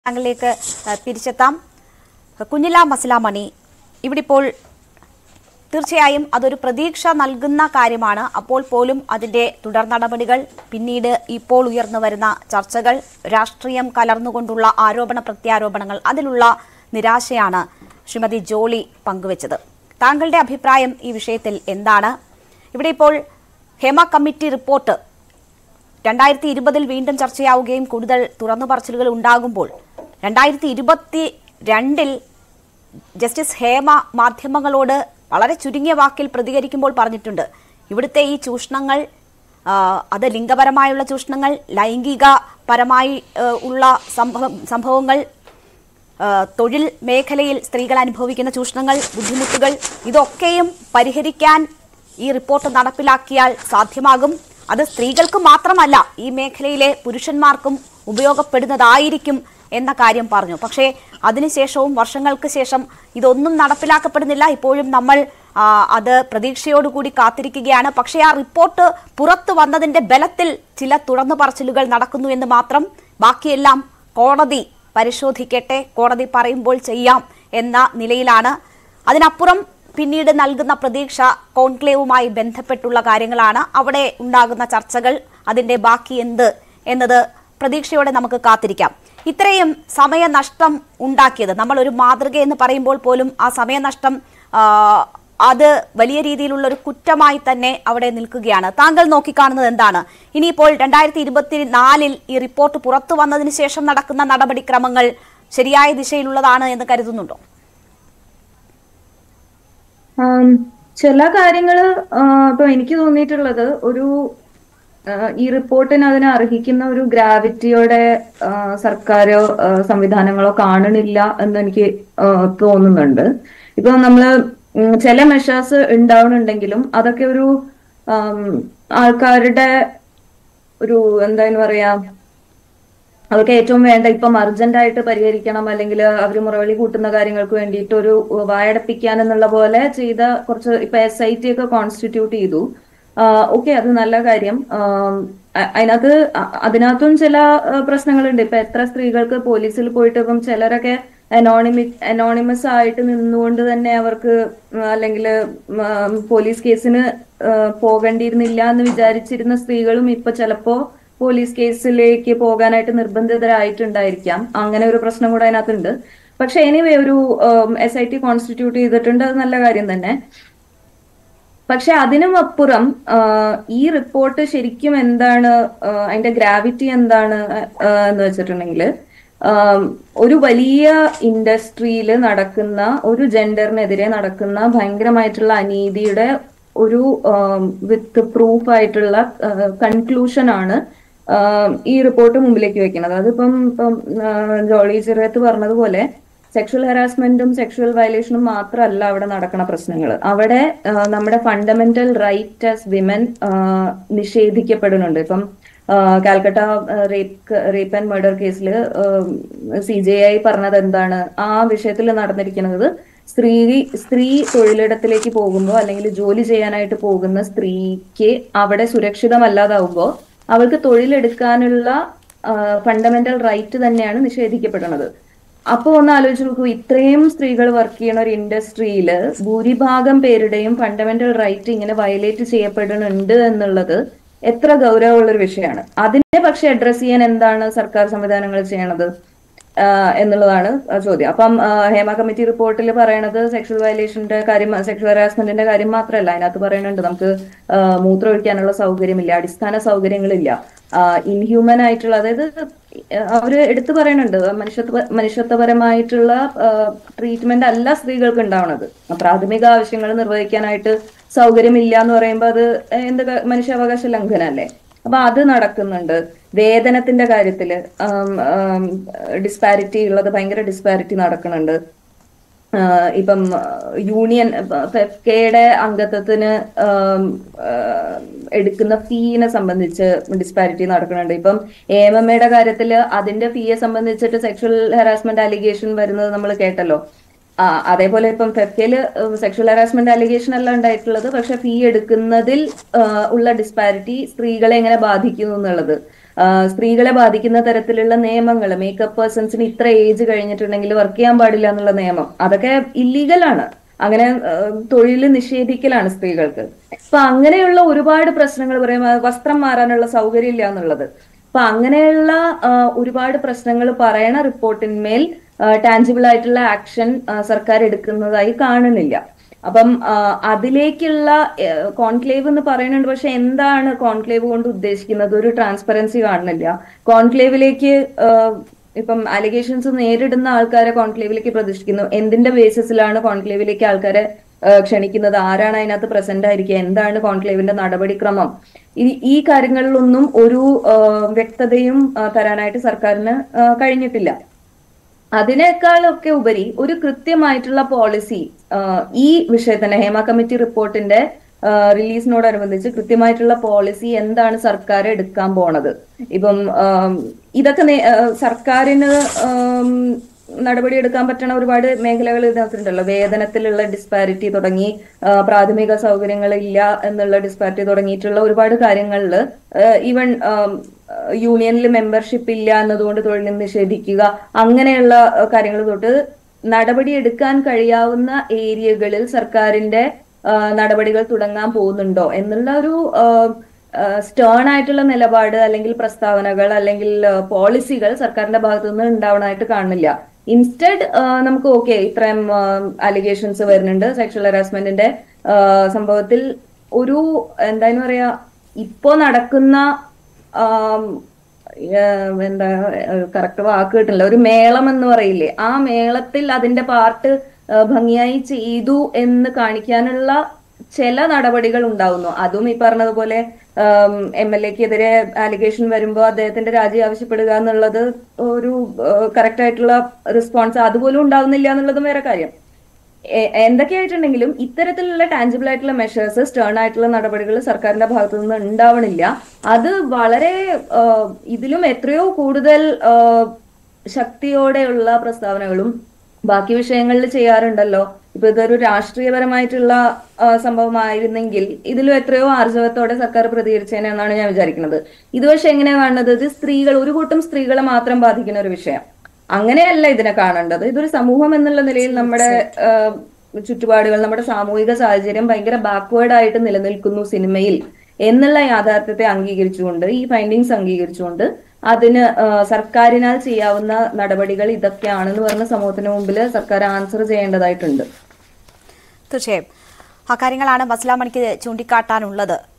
താങ്കളിലേക്ക് ആ, തിരിച്ചെത്താം കുഞ്ഞില മസിലാമണി ഇവിടെ ഇപ്പോൾ തീർച്ചയായും അതൊരു പ്രതീക്ഷ നൽകുന്ന കാര്യമാണ് അപ്പോൾ പോലും അതിന്റെ തുടർ നടപടികൾ പിന്നീട് ഇപ്പോൾ ഉയർന്നു വരുന്ന ചർച്ചകൾ രാഷ്ട്രീയം കലർന്നുകൊണ്ടുള്ള ആരോപണ പ്രത്യാരോപണങ്ങൾ അതിലുള്ള നിരാശയാണ് ശ്രീമതി ജോളി പങ്കുവച്ചത് താങ്കളുടെ അഭിപ്രായം ഈ വിഷയത്തിൽ എന്താണ് ഇവിടെ ഇപ്പോൾ ഹേമ കമ്മിറ്റി റിപ്പോർട്ട് രണ്ടായിരത്തി ഇരുപതിൽ വീണ്ടും ചർച്ചയാവുകയും കൂടുതൽ തുറന്നു പറച്ചിലുകൾ ഉണ്ടാകുമ്പോൾ രണ്ടായിരത്തി ഇരുപത്തി രണ്ടിൽ ജസ്റ്റിസ് ഹേമ മാധ്യമങ്ങളോട് വളരെ ചുരുങ്ങിയ വാക്കിൽ പ്രതികരിക്കുമ്പോൾ പറഞ്ഞിട്ടുണ്ട് ഇവിടുത്തെ ഈ ചൂഷണങ്ങൾ ആ, അത് ലിംഗപരമായുള്ള ചൂഷണങ്ങൾ ലൈംഗികപരമായി ആ, ഉള്ള സംഭവം സംഭവങ്ങൾ ആ, തൊഴിൽ മേഖലയിൽ സ്ത്രീകൾ അനുഭവിക്കുന്ന ചൂഷണങ്ങൾ ബുദ്ധിമുട്ടുകൾ ഇതൊക്കെയും പരിഹരിക്കാൻ ഈ റിപ്പോർട്ട് നടപ്പിലാക്കിയാൽ സാധ്യമാകും അത് സ്ത്രീകൾക്ക് മാത്രമല്ല ഈ മേഖലയിലെ പുരുഷന്മാർക്കും ഉപയോഗപ്പെടുന്നതായിരിക്കും എന്ന കാര്യം പറഞ്ഞു പക്ഷേ അതിനുശേഷവും വർഷങ്ങൾക്ക് ശേഷം ഇതൊന്നും നടപ്പിലാക്കപ്പെടുന്നില്ല ഇപ്പോഴും നമ്മൾ ആ, അത് പ്രതീക്ഷയോടുകൂടി കാത്തിരിക്കുകയാണ് പക്ഷേ ആ റിപ്പോർട്ട് പുറത്തു വന്നതിന്റെ ബലത്തിൽ ചില തുറന്നു പറച്ചിലുകൾ നടക്കുന്നു എന്ന് മാത്രം ബാക്കിയെല്ലാം കോടതി പരിശോധിക്കട്ടെ കോടതി പറയുമ്പോൾ ചെയ്യാം എന്ന നിലയിലാണ് അതിനപ്പുറം പിന്നീട് നൽകുന്ന പ്രതീക്ഷ കോൺക്ലേവുമായി ബന്ധപ്പെട്ടുള്ള കാര്യങ്ങളാണ് അവിടെ ഉണ്ടാകുന്ന ചർച്ചകൾ അതിന്റെ ബാക്കി എന്ത് എന്നത് പ്രതീക്ഷയോടെ നമുക്ക് കാത്തിരിക്കാം ഇത്രയും സമയനഷ്ടം ഉണ്ടാക്കിയത് നമ്മൾ ഒരു മാതൃക എന്ന് പറയുമ്പോൾ പോലും ആ സമയനഷ്ടം ആ, അത് വലിയ രീതിയിലുള്ള ഒരു കുറ്റമായി തന്നെ അവിടെ നിൽക്കുകയാണ് താങ്കൾ നോക്കിക്കാണുന്നത് എന്താണ് ഇനിയിപ്പോൾ രണ്ടായിരത്തി ഇരുപത്തിനാലിൽ ഈ റിപ്പോർട്ട് പുറത്തു വന്നതിന് ശേഷം നടക്കുന്ന നടപടിക്രമങ്ങൾ ശരിയായ ദിശയിലുള്ളതാണ് എന്ന് കരുതുന്നുണ്ടോ ആം, ചില കാര്യങ്ങള് ആ, ഇപ്പൊ എനിക്ക് തോന്നിയിട്ടുള്ളത് ഒരു ആ, ഈ റിപ്പോർട്ടിന് അതിനെ അർഹിക്കുന്ന ഒരു ഗ്രാവിറ്റിയോടെ ആ, സർക്കാരോ ആ, സംവിധാനങ്ങളോ കാണണില്ല എന്ന് എനിക്ക് ആ, തോന്നുന്നുണ്ട് ഇപ്പൊ നമ്മള് ഉം, ചില മെഷേഴ്സ് ഉണ്ടാവുന്നുണ്ടെങ്കിലും അതൊക്കെ ഒരു ആം, ആൾക്കാരുടെ ഒരു എന്താന്ന് പറയാ അവർക്ക് ഏറ്റവും വേണ്ട ഇപ്പം അർജന്റ് ആയിട്ട് പരിഹരിക്കണം അല്ലെങ്കിൽ അവർ മുറവിളി കൂട്ടുന്ന കാര്യങ്ങൾക്ക് വേണ്ടിയിട്ട് ഒരു വായടപ്പിക്കാൻ എന്നുള്ള പോലെ ചെയ്ത കുറച്ച് ഇപ്പൊ എസ് ഐ ടി ഒക്കെ കോൺസ്റ്റിറ്റ്യൂട്ട് ചെയ്തു ഓക്കെ അത് നല്ല കാര്യം ആം, അ- അതിനകത്ത് അ- അതിനകത്തും ചില ആ, പ്രശ്നങ്ങളുണ്ട് ഇപ്പൊ എത്ര സ്ത്രീകൾക്ക് പോലീസിൽ പോയിട്ട് ഇപ്പം ചിലരൊക്കെ അനോണിമി അനോണിമസ് ആയിട്ട് നിന്നുകൊണ്ട് തന്നെ അവർക്ക് അല്ലെങ്കിൽ പോലീസ് കേസിന് ആ, പോകേണ്ടിയിരുന്നില്ല എന്ന് വിചാരിച്ചിരുന്ന സ്ത്രീകളും ഇപ്പൊ ചിലപ്പോ പോലീസ് കേസിലേക്ക് പോകാനായിട്ട് നിർബന്ധിതരായിട്ടുണ്ടായിരിക്കാം അങ്ങനെ ഒരു പ്രശ്നം കൂടെ അതിനകത്തുണ്ട് പക്ഷെ എനിവേ ഒരു എസ് ഐ ടി കോൺസ്റ്റിറ്റ്യൂട്ട് ചെയ്തിട്ടുണ്ട് അത് നല്ല കാര്യം തന്നെ പക്ഷെ അതിനും അപ്പുറം ആ, ഈ റിപ്പോർട്ട് ശരിക്കും എന്താണ് ആ, അതിന്റെ ഗ്രാവിറ്റി എന്താണ് ആ, എന്ന് വെച്ചിട്ടുണ്ടെങ്കിൽ ഒരു വലിയ ഇൻഡസ്ട്രിയിൽ നടക്കുന്ന ഒരു ജെൻഡറിനെതിരെ നടക്കുന്ന ഭയങ്കരമായിട്ടുള്ള അനീതിയുടെ ഒരു വിത്ത് പ്രൂഫ് ആയിട്ടുള്ള കൺക്ലൂഷൻ ആണ് ആ, ഈ റിപ്പോർട്ട് മുമ്പിലേക്ക് വെക്കുന്നത് അതിപ്പം ഇപ്പം ആ, ജോളി ചെറിയത്ത് പറഞ്ഞതുപോലെ സെക്ഷൽ ഹറാസ്മെന്റും സെക്ഷൽ വയലേഷനും മാത്രമല്ല അവിടെ നടക്കുന്ന പ്രശ്നങ്ങൾ അവിടെ ആ, നമ്മുടെ ഫണ്ടമെന്റൽ റൈറ്റ് ആസ് വിമൻ നിഷേധിക്കപ്പെടുന്നുണ്ട് ഇപ്പം ആ, Calcutta rape rape and murder കേസിൽ സി ജെ ഐ പറഞ്ഞത് എന്താണ് ആ വിഷയത്തിൽ നടന്നിരിക്കുന്നത് സ്ത്രീ സ്ത്രീ തൊഴിലിടത്തിലേക്ക് പോകുമ്പോൾ അല്ലെങ്കിൽ ജോലി ചെയ്യാനായിട്ട് പോകുന്ന സ്ത്രീക്ക് അവിടെ സുരക്ഷിതമല്ലാതാവുമ്പോൾ അവൾക്ക് തൊഴിലെടുക്കാനുള്ള ഫണ്ടമെന്റൽ റൈറ്റ് തന്നെയാണ് നിഷേധിക്കപ്പെടുന്നത് അപ്പൊ ഒന്ന് ആലോചിച്ച് നോക്കൂ ഇത്രയും സ്ത്രീകൾ വർക്ക് ചെയ്യുന്ന ഒരു ഇൻഡസ്ട്രിയിൽ ഭൂരിഭാഗം പേരുടെയും ഫണ്ടമെന്റൽ റൈറ്റ് ഇങ്ങനെ വയലേറ്റ് ചെയ്യപ്പെടുന്നുണ്ട് എന്നുള്ളത് എത്ര ഗൗരവമുള്ള ഒരു വിഷയമാണ് അതിനെ പക്ഷെ അഡ്രസ് ചെയ്യാൻ എന്താണ് സർക്കാർ സംവിധാനങ്ങൾ ചെയ്യണത് ആഹ് എന്നുള്ളതാണ് ചോദ്യം അപ്പം ആഹ് ഹേമ കമ്മിറ്റി റിപ്പോർട്ടിൽ പറയണത് സെക്ഷൽ വയലേഷന്റെ കാര്യം സെക്ഷൽ ഹറാസ്മെന്റിന്റെ കാര്യം മാത്രമല്ല അതിനകത്ത് പറയുന്നുണ്ട് നമുക്ക് ആഹ് മൂത്രം ഒഴിക്കാനുള്ള സൗകര്യമില്ല അടിസ്ഥാന സൗകര്യങ്ങളില്ല ഇൻഹ്യൂമൻ ആയിട്ടുള്ള അതായത് അവര് എടുത്തു പറയുന്നുണ്ട് മനുഷ്യത്വ മനുഷ്യത്വപരമായിട്ടുള്ള ട്രീറ്റ്മെന്റ് അല്ല സ്ത്രീകൾക്ക് ഉണ്ടാവുന്നത് പ്രാഥമിക ആവശ്യങ്ങൾ നിർവഹിക്കാനായിട്ട് സൗകര്യമില്ല എന്ന് പറയുമ്പോൾ അത് എന്ത് ക- മനുഷ്യാവകാശ ലംഘനമല്ലേ അപ്പൊ അത് നടക്കുന്നുണ്ട് വേതനത്തിന്റെ കാര്യത്തില് ഡിസ്പാരിറ്റി ഉള്ളത് ഭയങ്കര ഡിസ്പാരിറ്റി നടക്കുന്നുണ്ട് ആഹ് ഇപ്പം യൂണിയൻ കെയുടെ അംഗത്വത്തിന് ആം, ആഹ് എടുക്കുന്ന ഫീനെ സംബന്ധിച്ച് ഡിസ്പാരിറ്റി നടക്കുന്നുണ്ട് ഇപ്പം എ എം എം എയുടെ കാര്യത്തിൽ അതിന്റെ ഫീയെ സംബന്ധിച്ചിട്ട് സെക്ഷൽ ഹറാസ്മെന്റ് അലിഗേഷൻ വരുന്നത് നമ്മൾ കേട്ടല്ലോ ആ അതേപോലെ ഇപ്പം ഫെഫ്കയില് സെക്ഷൽ ഹറാസ്മെന്റ് അലിഗേഷൻ അല്ല ഉണ്ടായിട്ടുള്ളത് പക്ഷെ ഫീ എടുക്കുന്നതിൽ ആ, ഉള്ള ഡിസ്പാരിറ്റി സ്ത്രീകളെ എങ്ങനെ ബാധിക്കുന്നു എന്നുള്ളത് ആ, സ്ത്രീകളെ ബാധിക്കുന്ന തരത്തിലുള്ള നിയമങ്ങൾ മേക്കപ്പ് പേഴ്സൺസിന് ഇത്ര ഏജ് കഴിഞ്ഞിട്ടുണ്ടെങ്കിൽ വർക്ക് ചെയ്യാൻ പാടില്ല എന്നുള്ള നിയമം അതൊക്കെ ഇല്ലീഗലാണ് അങ്ങനെ തൊഴിൽ നിഷേധിക്കലാണ് സ്ത്രീകൾക്ക് അപ്പൊ അങ്ങനെയുള്ള ഒരുപാട് പ്രശ്നങ്ങൾ പറയും ആ, വസ്ത്രം മാറാനുള്ള സൗകര്യം ഇല്ല എന്നുള്ളത് അപ്പൊ അങ്ങനെയുള്ള ആ, ഒരുപാട് പ്രശ്നങ്ങൾ പറയണ റിപ്പോർട്ടിന്മേൽ ടാഞ്ചിബിൾ ആയിട്ടുള്ള ആക്ഷൻ സർക്കാർ എടുക്കുന്നതായി കാണുന്നില്ല അപ്പം ആ, അതിലേക്കുള്ള കോൺക്ലേവ് എന്ന് പറയുന്നുണ്ട് പക്ഷെ എന്താണ് കോൺക്ലേവ് കൊണ്ട് ഉദ്ദേശിക്കുന്നത് ഒരു ട്രാൻസ്പെറൻസി കാണുന്നില്ല കോൺക്ലേവിലേക്ക് ആ, ഇപ്പം അലിഗേഷൻസ് നേരിടുന്ന ആൾക്കാരെ കോൺക്ലേവിലേക്ക് പ്രതിഷ്ഠിക്കുന്നു എന്തിന്റെ ബേസിസിലാണ് കോൺക്ലേവിലേക്ക് ആൾക്കാരെ ആ, ക്ഷണിക്കുന്നത് ആരാണ് അതിനകത്ത് പ്രസന്റ് ആയിരിക്കുക എന്താണ് കോൺക്ലേവിന്റെ നടപടിക്രമം ഈ ഈ കാര്യങ്ങളിലൊന്നും ഒരു ആ, വ്യക്തതയും ആ, തരാനായിട്ട് സർക്കാരിന് ആ, കഴിഞ്ഞിട്ടില്ല അതിനേക്കാളൊക്കെ ഉപരി ഒരു കൃത്യമായിട്ടുള്ള പോളിസി ഈ വിഷയത്തിന് ഹേമ കമ്മിറ്റി റിപ്പോർട്ടിന്റെ റിലീസിനോടനുബന്ധിച്ച് കൃത്യമായിട്ടുള്ള പോളിസി എന്താണ് സർക്കാർ എടുക്കാൻ പോണത് ഇപ്പം ആം, ഇതൊക്കെ നേ- ആ, സർക്കാരിന് ആം, നടപടി എടുക്കാൻ പറ്റുന്ന ഒരുപാട് മേഖലകൾ ഇതിനകത്തുണ്ടല്ലോ വേതനത്തിലുള്ള ഡിസ്പാരിറ്റി തുടങ്ങി ആ, പ്രാഥമിക സൗകര്യങ്ങൾ ഇല്ല എന്നുള്ള ഡിസ്പാരിറ്റി തുടങ്ങിയിട്ടുള്ള ഒരുപാട് കാര്യങ്ങളിൽ ഈവൻ യൂണിയനിൽ മെമ്പർഷിപ്പ് ഇല്ല എന്നതുകൊണ്ട് തൊഴിൽ നിഷേധിക്കുക അങ്ങനെയുള്ള കാര്യങ്ങൾ തൊട്ട് നടപടി എടുക്കാൻ കഴിയാവുന്ന ഏരിയകളിൽ സർക്കാരിന്റെ ആ, നടപടികൾ തുടങ്ങാൻ പോകുന്നുണ്ടോ എന്നുള്ള ഒരു സ്റ്റേൺ ആയിട്ടുള്ള നിലപാട് അല്ലെങ്കിൽ പ്രസ്താവനകൾ അല്ലെങ്കിൽ പോളിസികൾ സർക്കാരിന്റെ ഭാഗത്തു നിന്ന് ഉണ്ടാവണമായിട്ട് കാണുന്നില്ല ഇൻസ്റ്റഡ് നമുക്ക് ഓക്കെ ഇത്രയും അലിഗേഷൻസ് വരുന്നുണ്ട് സെക്ഷൽ ഹറാസ്മെന്റിന്റെ സംഭവത്തിൽ ഒരു എന്താന്ന് പറയാ ഇപ്പോ നടക്കുന്ന ആം, ഏഹ് എന്താ കറക്റ്റ് വാക്ക് കിട്ടില്ല ഒരു മേളം എന്ന് പറയില്ലേ ആ മേളത്തിൽ അതിന്റെ പാർട്ട് ഭംഗിയായി ചെയ്തു എന്ന് കാണിക്കാനുള്ള ചില നടപടികൾ ഉണ്ടാവുന്നു അതും ഈ പറഞ്ഞതുപോലെ എം എൽ എക്കെതിരെ ആലിഗേഷൻ വരുമ്പോൾ അദ്ദേഹത്തിന്റെ രാജി ആവശ്യപ്പെടുക എന്നുള്ളത് ഒരു കറക്റ്റ് ആയിട്ടുള്ള റെസ്പോൺസ് അതുപോലും ഉണ്ടാവുന്നില്ല എന്നുള്ളതും വേറെ കാര്യം എ- എന്തൊക്കെയായിട്ടുണ്ടെങ്കിലും ഇത്തരത്തിലുള്ള ടാഞ്ചിബിൾ ആയിട്ടുള്ള മെഷേഴ്സ് സ്റ്റേൺ ആയിട്ടുള്ള നടപടികൾ സർക്കാരിന്റെ ഭാഗത്തു നിന്ന് ഉണ്ടാവണില്ല അത് വളരെ ആ, ഇതിലും എത്രയോ കൂടുതൽ ആ, ശക്തിയോടെയുള്ള പ്രസ്താവനകളും ബാക്കി വിഷയങ്ങളിൽ ചെയ്യാറുണ്ടല്ലോ ഇപ്പൊ ഇതൊരു രാഷ്ട്രീയപരമായിട്ടുള്ള ആ, സംഭവമായിരുന്നെങ്കിൽ ഇതിലും എത്രയോ ആർജവത്തോടെ സർക്കാർ പ്രതികരിച്ചേനെ എന്നാണ് ഞാൻ വിചാരിക്കുന്നത് ഇത് പക്ഷെ എങ്ങനെയാ കാണുന്നത് ഇത് സ്ത്രീകൾ ഒരു കൂട്ടം സ്ത്രീകളെ മാത്രം ബാധിക്കുന്ന ഒരു വിഷയം അങ്ങനെയല്ല ഇതിനെ കാണേണ്ടത് ഇതൊരു സമൂഹം എന്നുള്ള നിലയിൽ നമ്മുടെ ആ, ചുറ്റുപാടുകൾ നമ്മുടെ സാമൂഹിക സാഹചര്യം ഭയങ്കര ബാക്ക്വേർഡ് ആയിട്ട് നിലനിൽക്കുന്നു സിനിമയിൽ എന്നുള്ള യാഥാർത്ഥ്യത്തെ അംഗീകരിച്ചുകൊണ്ട് ഈ ഫൈൻഡിങ്സ് അംഗീകരിച്ചുകൊണ്ട് അതിന് ആ, സർക്കാരിനാൽ ചെയ്യാവുന്ന നടപടികൾ ഇതൊക്കെയാണെന്ന് പറഞ്ഞ സമൂഹത്തിന് മുമ്പിൽ സർക്കാർ ആൻസർ ചെയ്യേണ്ടതായിട്ടുണ്ട് തീർച്ചയായും ആ കാര്യങ്ങളാണ് മസ്ലാമണിക്ക് ചൂണ്ടിക്കാട്ടാനുള്ളത്